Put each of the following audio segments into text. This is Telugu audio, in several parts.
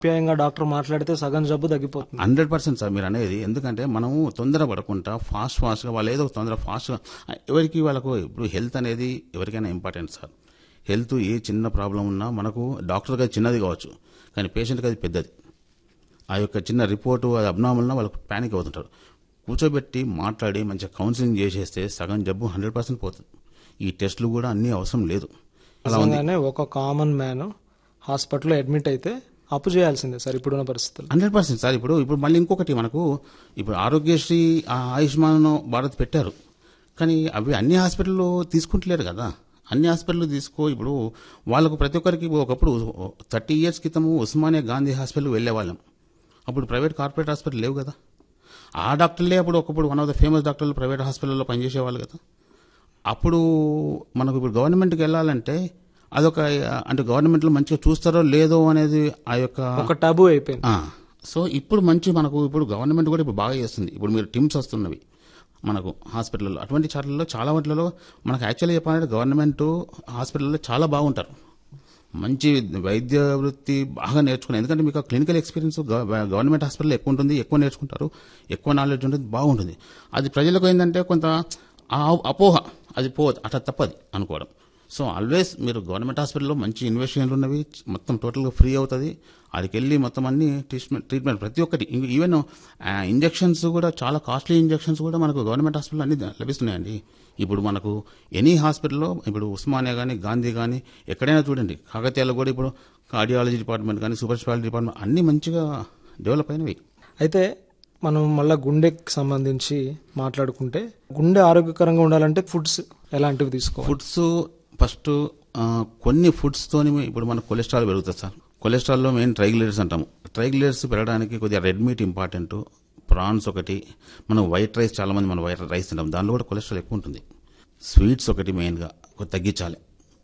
ఆప్యాయంగా డాక్టర్ మాట్లాడితే సగం జబ్బు తగ్గిపోతుంది హండ్రెడ్ పర్సెంట్ సార్ మీరు అనేది ఎందుకంటే మనము తొందర పడకుండా ఫాస్ట్ ఫాస్ట్గా వాళ్ళు ఏదో తొందర ఫాస్ట్గా ఎవరికి వాళ్ళకు ఇప్పుడు హెల్త్ అనేది ఎవరికైనా ఇంపార్టెంట్ సార్ హెల్త్ ఏ చిన్న ప్రాబ్లం ఉన్నా మనకు డాక్టర్కి అది చిన్నది కావచ్చు కానీ పేషెంట్కి అది పెద్దది ఆ యొక్క చిన్న రిపోర్టు అది అబ్నామల్న వాళ్ళకు ప్యానిక్ అవుతుంటారు కూర్చోబెట్టి మాట్లాడి మంచిగా కౌన్సిలింగ్ చేసేస్తే సగం జబ్బు హండ్రెడ్ పర్సెంట్ పోతుంది ఈ టెస్టులు కూడా అన్నీ అవసరం లేదు అలా ఉంది నిజంగానే ఒక కామన్ మ్యాన్ హాస్పిటల్లో అడ్మిట్ అయితే అప్పు చేయాల్సిందే సార్ ఇప్పుడున్న పరిస్థితుల్లో హండ్రెడ్ పర్సెంట్ సార్ ఇప్పుడు ఇప్పుడు మళ్ళీ ఇంకొకటి మనకు ఇప్పుడు ఆరోగ్యశ్రీ ఆ ఆయుష్మాన్ భారత్ పెట్టారు కానీ అవి అన్ని హాస్పిటల్లో తీసుకుంటలేరు కదా అన్ని హాస్పిటల్ తీసుకో ఇప్పుడు వాళ్ళకు ప్రతి ఒక్కరికి ఒకప్పుడు థర్టీ ఇయర్స్ క్రితము ఉస్మానియా గాంధీ హాస్పిటల్ వెళ్ళేవాళ్ళం అప్పుడు ప్రైవేట్ కార్పొరేట్ హాస్పిటల్ లేవు కదా ఆ డాక్టర్లే అప్పుడు ఒకప్పుడు వన్ ఆఫ్ ద ఫేమస్ డాక్టర్లు ప్రైవేట్ హాస్పిటల్లో పనిచేసేవాళ్ళు కదా అప్పుడు మనకు ఇప్పుడు గవర్నమెంట్కి వెళ్ళాలంటే అదొక అంటే గవర్నమెంట్లో మంచిగా చూస్తారో లేదో అనేది ఆ యొక్క ఒక టబు అయిపోయింది ఆ, సో ఇప్పుడు మంచి మనకు ఇప్పుడు గవర్నమెంట్ కూడా ఇప్పుడు బాగా చేస్తుంది ఇప్పుడు మీరు టిమ్స్ వస్తున్నవి మనకు హాస్పిటల్లో అటువంటి చాట్లలో చాలా వాటిలలో మనకు యాక్చువల్లీ చెప్పాలంటే గవర్నమెంట్ హాస్పిటల్లో చాలా బాగుంటారు మంచి వైద్య వృత్తి బాగా నేర్చుకుని ఎందుకంటే మీకు క్లినికల్ ఎక్స్పీరియన్స్ గవర్నమెంట్ హాస్పిటల్లో ఎక్కువ ఉంటుంది ఎక్కువ నేర్చుకుంటారు ఎక్కువ నాలెడ్జ్ ఉంటుంది బాగుంటుంది అది ప్రజలకు ఏంటంటే కొంత ఆ అపోహ అది పో అట్లా తప్పది అనుకోవడం సో ఆల్వేస్ మీరు గవర్నమెంట్ హాస్పిటల్లో మంచి ఇన్వెస్టిగేషన్లు ఉన్నవి మొత్తం టోటల్గా ఫ్రీ అవుతుంది అక్కడికి వెళ్ళి మొత్తం అన్ని ట్రీట్మెంట్ ట్రీట్మెంట్ ప్రతి ఒక్కటి ఇం- ఈవెన్ ఇంజెక్షన్స్ కూడా చాలా కాస్ట్లీ ఇంజెక్షన్స్ కూడా మనకు గవర్నమెంట్ హాస్పిటల్లో అన్ని లభిస్తున్నాయండి ఇప్పుడు మనకు ఎనీ హాస్పిటల్లో ఇప్పుడు ఉస్మానియా కానీ గాంధీ కానీ ఎక్కడైనా చూడండి కాకతీయాలో కూడా ఇప్పుడు కార్డియాలజీ డిపార్ట్మెంట్ కానీ సూపర్ స్పెషాలిటీ డిపార్ట్మెంట్ అన్ని మంచిగా డెవలప్ అయినవి అయితే మనం మళ్ళీ గుండెకి సంబంధించి మాట్లాడుకుంటే గుండె ఆరోగ్యకరంగా ఉండాలంటే ఫుడ్స్ ఎలాంటివి తీసుకోవాలి ఫుడ్స్ ఫస్ట్ ఆ, కొన్ని ఫుడ్స్ తోని ఇప్పుడు మన కొలెస్ట్రాల్ పెరుగుతుంది సార్ కొలెస్ట్రాల్లో మెయిన్ ట్రైగ్లిడర్స్ అంటాము ట్రైగ్లిడర్స్ పెరగడానికి కొద్దిగా రెడ్ మీట్ ఇంపార్టెంట్ ప్రాన్స్ ఒకటి మనం వైట్ రైస్ చాలా మంది మనం వైట్ రైస్ తింటాం దానిలో కూడా కొలెస్ట్రాల్ ఎక్కువ ఉంటుంది స్వీట్స్ ఒకటి మెయిన్గా కొద్ది తగ్గించాలి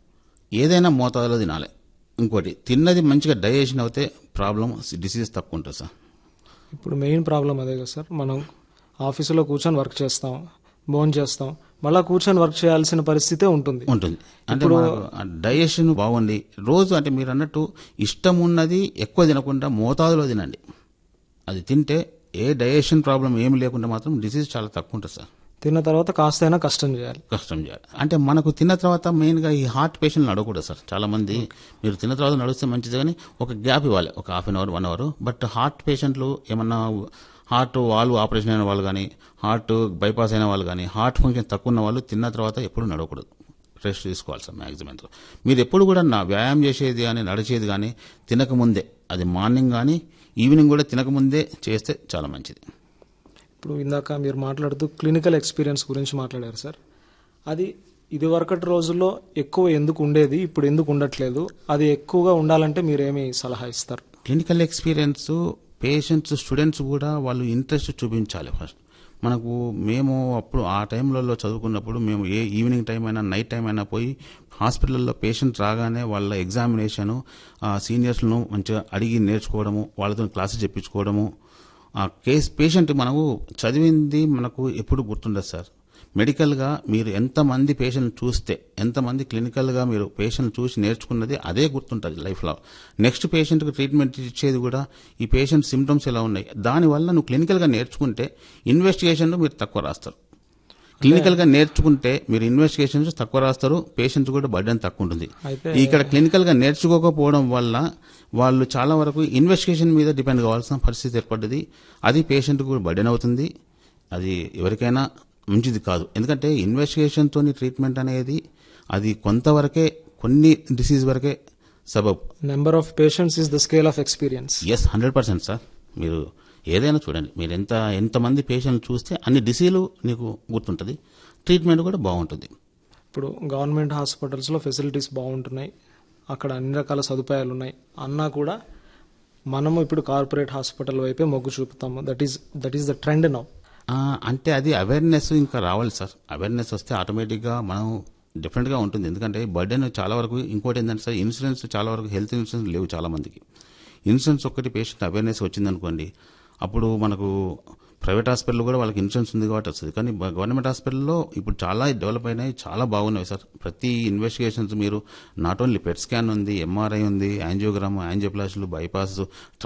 ఏదైనా మోతాదులో తినాలి ఇంకోటి తిన్నది మంచిగా డైజెషన్ అవుతే ప్రాబ్లం డిసీజ్ తక్కువ ఉంటుంది సార్ ఇప్పుడు మెయిన్ ప్రాబ్లం అదే కదా సార్ మనం ఆఫీసులో కూర్చొని వర్క్ చేస్తాం భోజనం చేస్తాం మళ్ళీ కూర్చొని వర్క్ చేయాల్సిన పరిస్థితే ఉంటుంది ఉంటుంది అంటే మనకు డైజెషన్ బాగుంది రోజు అంటే మీరు అన్నట్టు ఇష్టం ఉన్నది ఎక్కువ తినకుండా మోతాదులో తినండి అది తింటే ఏ డైజెషన్ ప్రాబ్లం ఏమి లేకుండా మాత్రం డిసీజ్ చాలా తక్కువ ఉంటుంది సార్ తిన్న తర్వాత కాస్తైనా కష్టం చేయాలి కష్టం చేయాలి అంటే మనకు తిన్న తర్వాత మెయిన్గా ఈ హార్ట్ పేషెంట్లు నడవకూడదు సార్ చాలా మంది మీరు తిన్న తర్వాత నడిస్తే మంచిది కానీ ఒక గ్యాప్ ఇవ్వాలి ఒక half an hour one hour but heart పేషెంట్లు ఏమన్నా హార్ట్ వాల్వ్ ఆపరేషన్ అయిన వాళ్ళు కానీ హార్ట్ బైపాస్ అయిన వాళ్ళు కానీ హార్ట్ ఫంక్షన్ తక్కువ ఉన్న వాళ్ళు తిన్న తర్వాత ఎప్పుడు నడవకూడదు రెస్ట్ తీసుకోవాలి సార్ మ్యాక్సిమం మీరు ఎప్పుడు కూడా నా వ్యాయామం చేసేది కానీ నడిచేది కానీ తినకముందే అది మార్నింగ్ కానీ ఈవినింగ్ కూడా తినకముందే చేస్తే చాలా మంచిది ఇప్పుడు ఇందాక మీరు మాట్లాడుతూ క్లినికల్ ఎక్స్పీరియన్స్ గురించి మాట్లాడారు సార్ అది ఇదివరకటి రోజుల్లో ఎక్కువ ఎందుకు ఉండేది ఇప్పుడు ఎందుకు ఉండట్లేదు అది ఎక్కువగా ఉండాలంటే మీరేమి సలహా ఇస్తారు క్లినికల్ ఎక్స్పీరియన్స్ పేషెంట్స్ స్టూడెంట్స్ కూడా వాళ్ళు ఇంట్రెస్ట్ చూపించాలి ఫస్ట్ మనకు మేము అప్పుడు ఆ టైంలలో చదువుకున్నప్పుడు మేము ఏ ఈవినింగ్ టైం అయినా నైట్ టైం అయినా పోయి హాస్పిటల్లో పేషెంట్ రాగానే వాళ్ళ ఎగ్జామినేషను సీనియర్స్ను మంచిగా అడిగి నేర్చుకోవడము వాళ్ళతో క్లాసెస్ చెప్పించుకోవడము ఆ కేస్ పేషెంట్ మనకు చదివింది మనకు ఎప్పుడు గుర్తుండదు సార్ మెడికల్గా మీరు ఎంతమంది పేషెంట్ చూస్తే ఎంతమంది క్లినికల్గా మీరు పేషెంట్ చూసి నేర్చుకున్నది అదే గుర్తుంటుంది లైఫ్లో నెక్స్ట్ పేషెంట్కి ట్రీట్మెంట్ ఇచ్చేది కూడా ఈ పేషెంట్ సిమ్టమ్స్ ఎలా ఉన్నాయి దానివల్ల నువ్వు క్లినికల్గా నేర్చుకుంటే ఇన్వెస్టిగేషన్ మీరు తక్కువ రాస్తారు క్లినికల్గా నేర్చుకుంటే మీరు ఇన్వెస్టిగేషన్స్ తక్కువ రాస్తారు పేషెంట్స్ కూడా బర్డెన్ తక్కువ ఉంటుంది అయితే ఇక్కడ క్లినికల్గా నేర్చుకోకపోవడం వల్ల వాళ్ళు చాలా వరకు ఇన్వెస్టిగేషన్ మీద డిపెండ్ కావాల్సిన పరిస్థితి ఏర్పడ్డది అది పేషెంట్ కూడా బర్డెన్ అవుతుంది అది ఎవరికైనా మంచిది కాదు ఎందుకంటే ఇన్వెస్టిగేషన్తో ట్రీట్మెంట్ అనేది అది కొంతవరకే కొన్ని డిసీజ్ వరకే సబబ్ number of patients is the scale of experience is hundred percent sir మీరు ఏదైనా చూడండి మీరు ఎంత ఎంతమంది పేషెంట్ చూస్తే అన్ని డిసీజులు నీకు గుర్తుంటుంది ట్రీట్మెంట్ కూడా బాగుంటుంది ఇప్పుడు గవర్నమెంట్ హాస్పిటల్స్లో ఫెసిలిటీస్ బాగుంటున్నాయి అక్కడ అన్ని రకాల సదుపాయాలు ఉన్నాయి అన్నా కూడా మనము ఇప్పుడు కార్పొరేట్ హాస్పిటల్ వైపే మొగ్గు చూపుతాము that is that is the trend now ఆ, అంటే అది అవేర్నెస్ ఇంకా రావాలి సార్ అవేర్నెస్ వస్తే ఆటోమేటిక్గా మనం డిఫరెంట్గా ఉంటుంది ఎందుకంటే బర్డెన్ చాలా వరకు ఇంకోటి ఏంటంటే సార్ ఇన్సూరెన్స్ చాలా వరకు హెల్త్ ఇన్సూరెన్స్ లేవు చాలా మందికి ఇన్సూరెన్స్ ఒక్కటి పేషెంట్ అవేర్నెస్ వచ్చిందనుకోండి అప్పుడు మనకు ప్రైవేట్ హాస్పిటల్ కూడా వాళ్ళకి ఇన్సూరెన్స్ ఉంది కాబట్టి వస్తుంది కానీ బ- గవర్నమెంట్ హాస్పిటల్లో ఇప్పుడు చాలా డెవలప్ అయినాయి చాలా బాగున్నాయి సార్ ప్రతి ఇన్వెస్టిగేషన్స్ మీరు నాట్ ఓన్లీ పెట్ స్కాన్ ఉంది ఎంఆర్ఐ ఉంది యాంజియోగ్రామ్ యాంజియోప్లాస్టులు బైపాస్